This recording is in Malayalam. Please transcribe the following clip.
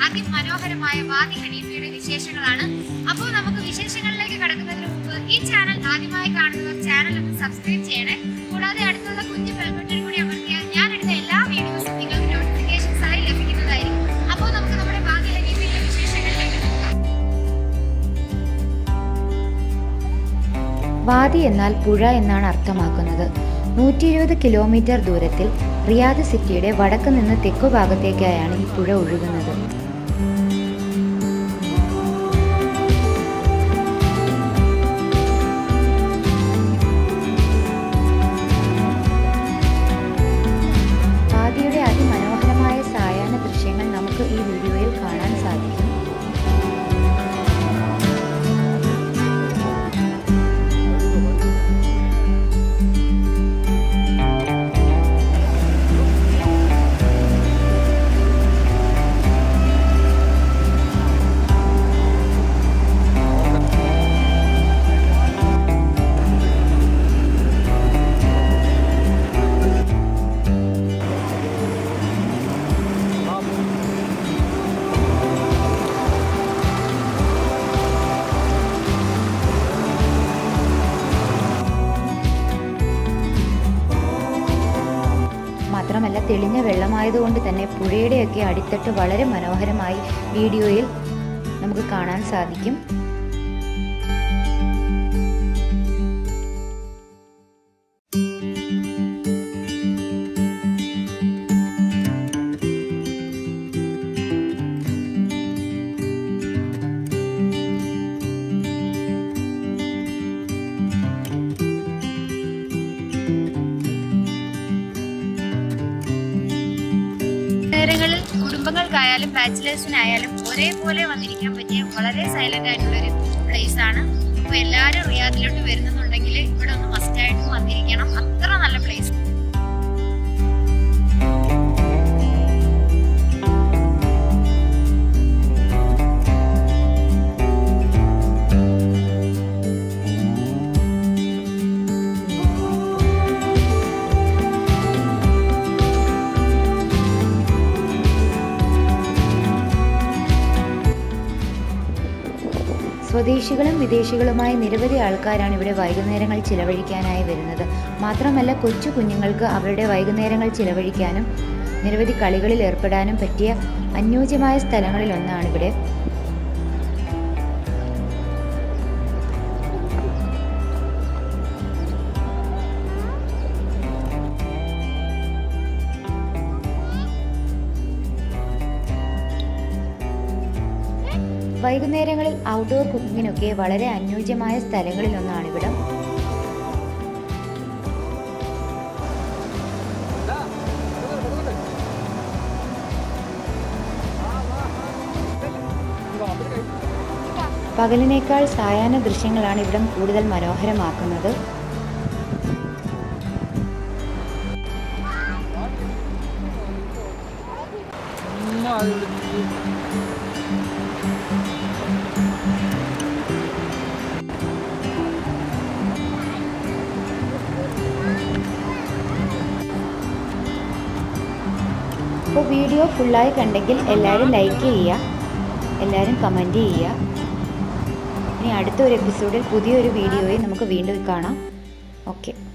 അതിമനോഹരമായ വാദി ഹനീഫയുടെ വിശേഷങ്ങളാണ് അപ്പോൾ നമുക്ക് വിശേഷങ്ങളിലേക്ക് കടക്കുന്നതിന് മുമ്പ് ഈ ചാനൽ ആദ്യമായി കാണുന്നവർ ചാനൽ ഒന്ന് സബ്സ്ക്രൈബ് ചെയ്യണേ കൂടാതെ അടുത്തുള്ള കുഞ്ഞു ബെൽബട്ടൺ കൂടി അമർത്തിയാൽ ഞാൻ ഇടുന്ന എല്ലാ വീഡിയോസും നിങ്ങൾക്ക് നോട്ടിഫിക്കേഷൻസ് ആയി ലഭിക്കുന്നതായിരിക്കും അപ്പോൾ നമുക്ക് നമ്മുടെ വാദി ഹനീഫയുടെ വിശേഷങ്ങളിലേക്ക് നോക്കാം വാദി എന്നാൽ പുഴ എന്നാണ് അർത്ഥമാക്കുന്നത് നൂറ്റി ഇരുപത് കിലോമീറ്റർ ദൂരത്തിൽ റിയാദ് സിറ്റിയുടെ വടക്ക് നിന്ന് തെക്കു ഭാഗത്തേക്കായാണ് ഈ പുഴ ഒഴുകുന്നത് വാദിയുടെ അതിമനോഹരമായ സായാഹ്ന ദൃശ്യങ്ങൾ നമുക്ക് ഈ വീഡിയോയിൽ കാണാൻ സാധിക്കും മാത്രമല്ല തെളിഞ്ഞ വെള്ളമായതുകൊണ്ട് തന്നെ പുഴയുടെയൊക്കെ അടിത്തട്ട് വളരെ മനോഹരമായി വീഡിയോയിൽ നമുക്ക് കാണാൻ സാധിക്കും നേരങ്ങളിൽ കുടുംബങ്ങൾക്കായാലും ബാച്ചിലേഴ്സിനായാലും ഒരേപോലെ വന്നിരിക്കാൻ പറ്റിയ വളരെ സൈലന്റ് ആയിട്ടുള്ള ഒരു പ്ലേസ് ആണ് അപ്പൊ എല്ലാവരും റിയാദിലോട്ട് വരുന്നുണ്ടെങ്കിൽ ഇവിടെ ഒന്ന് മസ്റ്റ് ആയിട്ട് വന്നിരിക്കണം അത്ര നല്ല പ്ലേസ് സ്വദേശികളും വിദേശികളുമായ നിരവധി ആൾക്കാരാണ് ഇവിടെ വൈകുന്നേരങ്ങൾ ചിലവഴിക്കാനായി വരുന്നത് മാത്രമല്ല കൊച്ചു കുഞ്ഞുങ്ങൾക്ക് അവരുടെ വൈകുന്നേരങ്ങൾ ചിലവഴിക്കാനും നിരവധി കളികളിൽ ഏർപ്പെടാനും പറ്റിയ അനുയോജ്യമായ സ്ഥലങ്ങളിൽ ഒന്നാണ് ഇവിടെ വൈകുന്നേരങ്ങളിൽ ഔട്ട്ഡോർ കുക്കിങ്ങിനൊക്കെ വളരെ അനുയോജ്യമായ സ്ഥലങ്ങളിലൊന്നാണ് ഇവിടം പകലിനേക്കാൾ സായാഹ്ന ദൃശ്യങ്ങളാണ് ഇവിടം കൂടുതൽ മനോഹരമാക്കുന്നത് അപ്പോൾ വീഡിയോ ഫുള്ളായി കണ്ടെങ്കിൽ എല്ലാവരും ലൈക്ക് ചെയ്യുക എല്ലാവരും കമൻറ്റ് ചെയ്യുക ഇനി അടുത്ത ഒരു എപ്പിസോഡിൽ പുതിയൊരു വീഡിയോയിൽ നമുക്ക് വീണ്ടും കാണാം ഓക്കെ